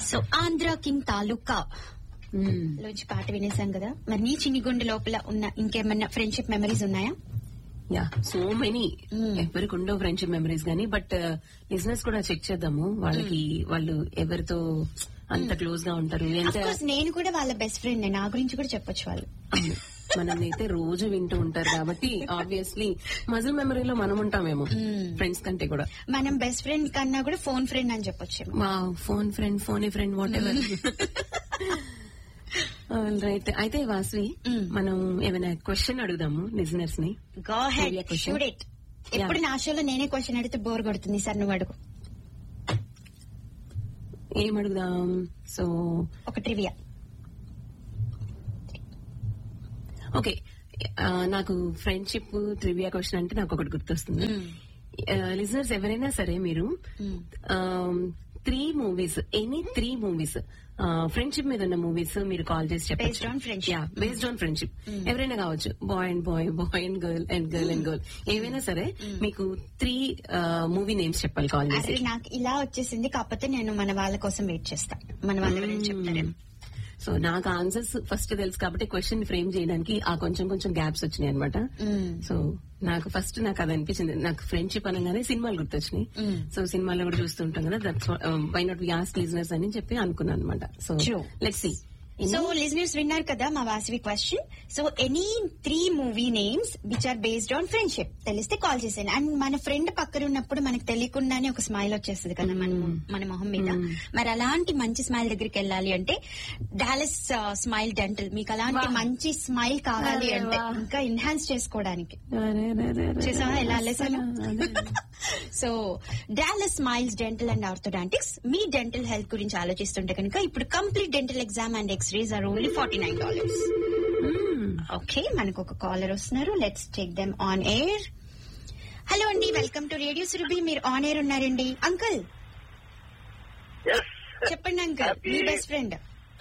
So Andhra king తాలూకా లోంచి పాట వినేసాం కదా మరి నీ చిన్ని గుండె లోపల ఉన్న ఇంకేమన్నా ఫ్రెండ్షిప్ మెమరీస్ ఉన్నాయా యా సో మెనీ Mm. ఎవరికి ఉండవు ఫ్రెండ్షిప్ మెమరీస్ కానీ బట్ బిజినెస్ కూడా చెక్ చేద్దాము వాళ్ళకి వాళ్ళు ఎవరితో అంత క్లోజ్ గా ఉంటారు అఫ్ ఎంత కోర్స్ నేను కూడా వాళ్ళ బెస్ట్ ఫ్రెండ్ నా గురించి కూడా చెప్పొచ్చు వాళ్ళు అవును. మనం అయితే రోజు వింటూ ఉంటారు కాబట్టి ఆబ్వియస్లీ మజిల్ మెమరీలో మనం ఉంటామేమో Mm. ఫ్రెండ్స్ కంటే కూడా మనం బెస్ట్ ఫ్రెండ్ కన్నా కూడా ఫోన్ ఫ్రెండ్ అని చెప్పొచ్చు మా phone friend phone friend whatever right అయితే వాస్వి Mm. మనం ఏమైనా క్వశ్చన్ అడుగుదాము లిజనర్స్ ని go ahead Trivia question. Shoot it ఎప్పుడు నా షోలో నేనే క్వశ్చన్ అడిగితే బోర్ కొడుతుంది సార్ నువ్వు అడుగు ఏం అడుగుదాం సో ఒక ట్రివియా ఓకే ఆ, నాకు ఫ్రెండ్షిప్ ట్రివియా క్వశ్చన్ అంటే నాకు ఒకటి గుర్తొస్తుంది లిజనర్స్ ఎవరైనా సరే మీరు three movies any three movies friendship మీద ఉన్న మూవీస్ మీరు కాల్ చేసి చెప్పచ్చు Based on friendship. Based on friendship ఎవరైనా కావచ్చు boy and boy boy and girl and girl and girl ఏవైనా సరే మీకు త్రీ మూవీ నేమ్స్ చెప్పాలి కాల్ అరే చేసి నాకు ఇలా వచ్చేసింది కాకపోతే నేను మన వాళ్ళ కోసం వెయిట్ చేస్తా మన వాళ్ళ గురించి చెప్తారేమో సో నాకు ఆన్సర్స్ ఫస్ట్ తెలుసు కాబట్టి క్వశ్చన్ ఫ్రేమ్ చేయడానికి ఆ కొంచెం కొంచెం గ్యాప్స్ వచ్చినాయి అనమాట మ్మ్. సో నాకు ఫస్ట్ నాకు అది అనిపించింది నాకు ఫ్రెండ్షిప్ అనగానే సినిమాలు గుర్తొచ్చినాయి Mm. సో సినిమాలో కూడా చూస్తుంటాం కదా that's why not we ask listeners అని చెప్పి అనుకున్నాను అనమాట so True. Let's see so listeners విన్నారు కదా మా Vasavi question so any three movie names which are based on friendship తెలిస్తే కాల్ చేసాను అండ్ మన ఫ్రెండ్ పక్కన ఉన్నప్పుడు మనకు తెలియకుండానే ఒక స్మైల్ వచ్చేస్తుంది కదా మన మొ- మన మొహం మీద మరి అలాంటి మంచి స్మైల్ దగ్గరికి వెళ్ళాలి అంటే డాలస్ స్మైల్ డెంటల్ మీకు అలాంటి మంచి స్మైల్ కావాలి అరే అంటే వా. ఇంకా ఎన్హాన్స్ చేసుకోవడానికి చూసావా ఎలా అల్లేసాను so Dallas Smiles Dental and Orthodontics మీ డెంటల్ హెల్త్ గురించి ఆలోచిస్తుంటే కనుక ఇప్పుడు complete dental exam and X rays are only forty nine dollars okay మనకు ఒక కాలర్ వస్తున్నారు let's take them on air hello అండి వెల్కమ్ టు రేడియో సురభి మీరు ఆన్ ఎయిర్ ఉన్నారండి అంకుల్ ఎస్ చెప్పండి అంకుల్ మీ బెస్ట్ ఫ్రెండ్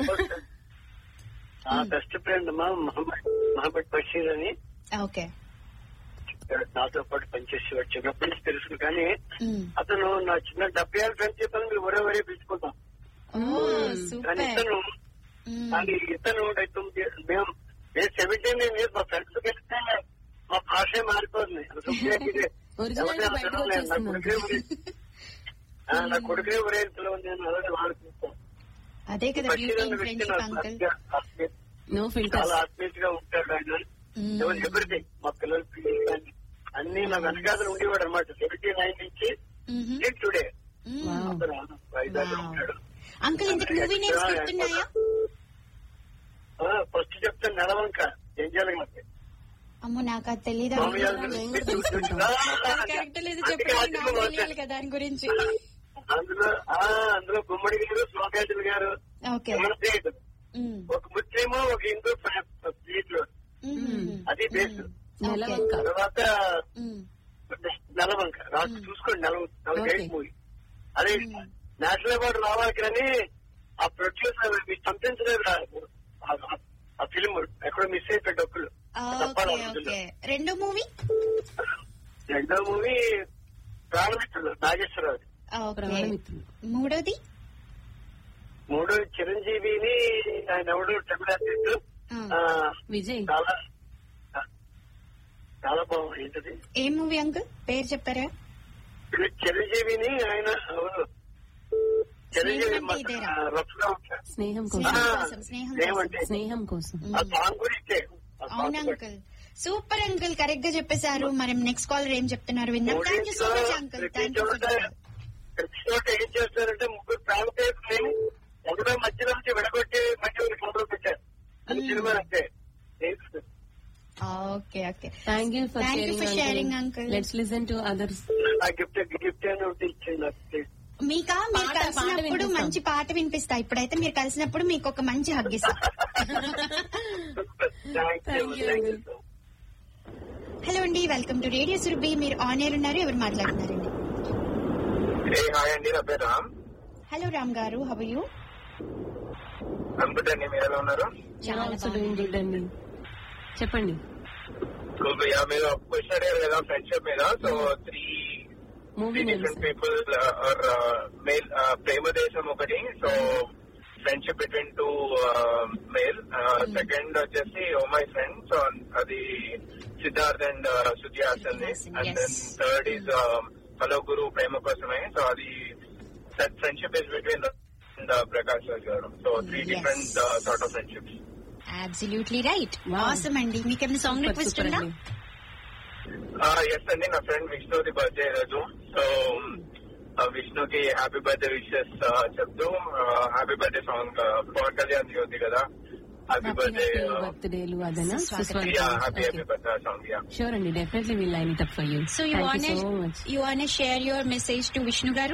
నా బెస్ట్ ఫ్రెండ్ మా మహమ్మద్ మహమ్మద్ బషీర్ అని ఓకే నాతో పాటు పనిచేసేవాడు చిన్నప్పటి నుంచి తెలుసు కానీ అతను నా చిన్న డెబ్బై ఏళ్ళ ఫ్రెండ్ చెప్పాను మీరు ఒరే ఒరే పిలుచుకుంటాం ఓ కానీ సూపర్ ఇతను కానీ ఇతను తొమ్మిది మేము నేను సెవెంటీన్ ఇయర్స్ మా ఫ్రెండ్స్ కలిస్తే మా భాషే మారిపోతుంది అసలు Original గా బయటకు నా వచ్చేస్తున్నాం. కొడుకే ఒరే ఆ, నా కొడుకే ఒరే పిలవని నేను అలాగే వాడుకుంటాను అదే కదా బషీర్ బ్యూటీ అన్న ఇన్ వ్యక్తి ఫ్రెండ్షిప్ నాకు అంకుల్ ఆత్మీయ- నో చాలా ఫిల్టర్స్ ఆత్మీయతగా ఉంటాడు ఆయన ఎవరు ఎవ్రీథింగ్ మా పిల్లల పిల్లలు కానీ అన్ని నా వెనకాతలు ఉండేవాడు అనమాట సెవెంటీ నైన్ నుంచి టుడే అతను వైజాగ్ Wow. ఉంటాడు అంకుల్ ఇంతకు మూవీ నేమ్స్ గుర్తున్నాయా ఫస్ట్ చెప్తాను నెలవంక ఏం చేయాలి మనకి అమ్మో నాకు అది తెలియదు మామయ్య క్యారెక్టర్ లేదు అందుకే చెప్పండి వాటిలో నాకు వాడతాను. తెలియాలి కదా దాని గురించి అందులో ఆ, అందులో గుమ్మడి గారు సోమయాజులు గారు ఓకే మన స్టేట్ ఒక ముస్లిం ఒక హిందూ స్టేట్ లో అది బేస్ నెలవంక తర్వాత నెలవంక రాజు చూసుకోండి నెల నలభై Okay. మూవీ అదే నేషనల్ అవార్డు రావాలి కానీ ఆ ప్రొడ్యూసర్ మీరు పంపించలేదు ఆ- ఆ- ఆ ఫిలిం ఎక్కడో మిస్ అయిపోయి డబ్బులు తప్పాలి ఓకే ఓకే రెండో మూవీ రెండో మూవీ ప్రాణమిత్రులు నాగేశ్వరరావు ఓకే ప్రాణమిత్రులు మూడోది మూడో చిరంజీవిని ఆయన ఎవడు ట్రిపుల్ ఆర్టిస్ట్ ఆ. విజయ్ చాలా చాలా బాగుంది ఏంటది ఏ మూవీ అంకుల్ పేరు చెప్పారా చిరంజీవిని ఆయన ఎవరు? చిరంజీవి స్నేహం అంటే ఇదేరా? రఫ్ గా ఉంటాడు స్నేహం కోసం స్నేహం ఆ, కోసం స్నేహం స్నేహం కోసం అంటే స్నేహం కోసం ఆ సాంగ్ కూడా ఇచ్చే ఆ సాంగ్ అవును కూడా. అంకుల్ సూపర్ అంకుల్ కరెక్ట్ గా చెప్పేశారు మరి నెక్స్ట్ కాలర్ ఏం చెప్తున్నారు విందాం thank you so much uncle ప్రతి థ్యాంక్ యూ చోట ప్రతి చోట ఏం చేస్తారంటే ముగ్గురు ప్రేమ చేసుకుని ఒకటో మధ్యలో నుంచి విడగొట్టి మధ్య ఫోటో పెట్టారు అది సినిమా అంటే okay okay thank you for Thank you for sharing, sharing uncle. Let's listen to others ఆ గిఫ్ట్ గిఫ్ట్ అని ఒకటి ఇచ్చింది నాకు మీకా మీరు పాట- పాట కలిసినప్పుడు వినిపిస్తాం. మంచి పాట వినిపిస్తా ఇప్పుడైతే మీరు కలిసినప్పుడు మీకు ఒక మంచి హగ్ ఇస్తా thank you Thank you, thank you uncle. Hello అండి వెల్కమ్ టు రేడియో సురభి మీరు ఆన్ ఎయిర్ ఉన్నారు ఎవరు మాట్లాడుతున్నారండి హాయ్ అండి నా పేరు రామ్ హలో రామ్ గారు హవ్ యూ కంప్యూటర్ మీరు ఎలా ఉన్నారు చాలా ఆల్సో డూయింగ్ గుడ్ అండి చెప్పండి మీరు క్వశ్చన్ అడిగారు కదా ఫ్రెండ్షిప్ మీద so three movie names different people are male Prema Desam ఒకటి so friendship between two male second వచ్చేసి ఓ మై ఫ్రెండ్ సో అది Siddharth and Shruti Haasan Hassan, and yes. Then third is hello Guru Prema Kosame so అది that friendship is between Prakash Raj garu so three Yes. Different sort of friendships absolutely right Wow. Awesome అండి మీకేమైనా song super request super ఉందా అండి yes అండి నా friend విష్ణుది birthday రోజు సో విష్ణుకి హ్యాపీ బర్త్డే విషెస్ చెప్తూ happy birthday song Pawan Kalyan ఉంది కదా హ్యాపీ బర్త్డే బర్త్డేలు అదనా Suswagatham. Yeah happy happy birthday song yeah sure అండి definitely will line it up for you so you want so much you want share your message to Vishnu garu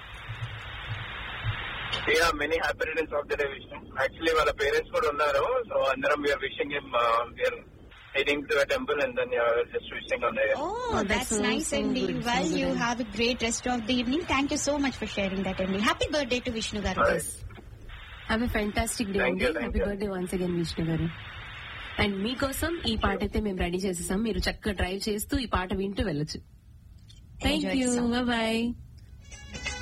yeah many happy returns of the day Vishnu actually వాళ్ళ parents కూడా ఉన్నారు so అందరం we are wishing him we're heading to temple and then just wishing on Oh, that's that's so, nice, so Andy. good, so Well, good, you Andy. have a great rest of the evening. Thank you so much for sharing that, Andy. Happy birthday to Vishnu Garu. Have a fantastic day Thank అండి you, thank happy you. Birthday once again Vishnu garu and మీకోసం ఈ పాట అయితే మేము ready చేసేసాం మీరు చక్కగా drive చేస్తూ ఈ పాట వింటూ వెళ్ళొచ్చు thank Enjoy the you song. Bye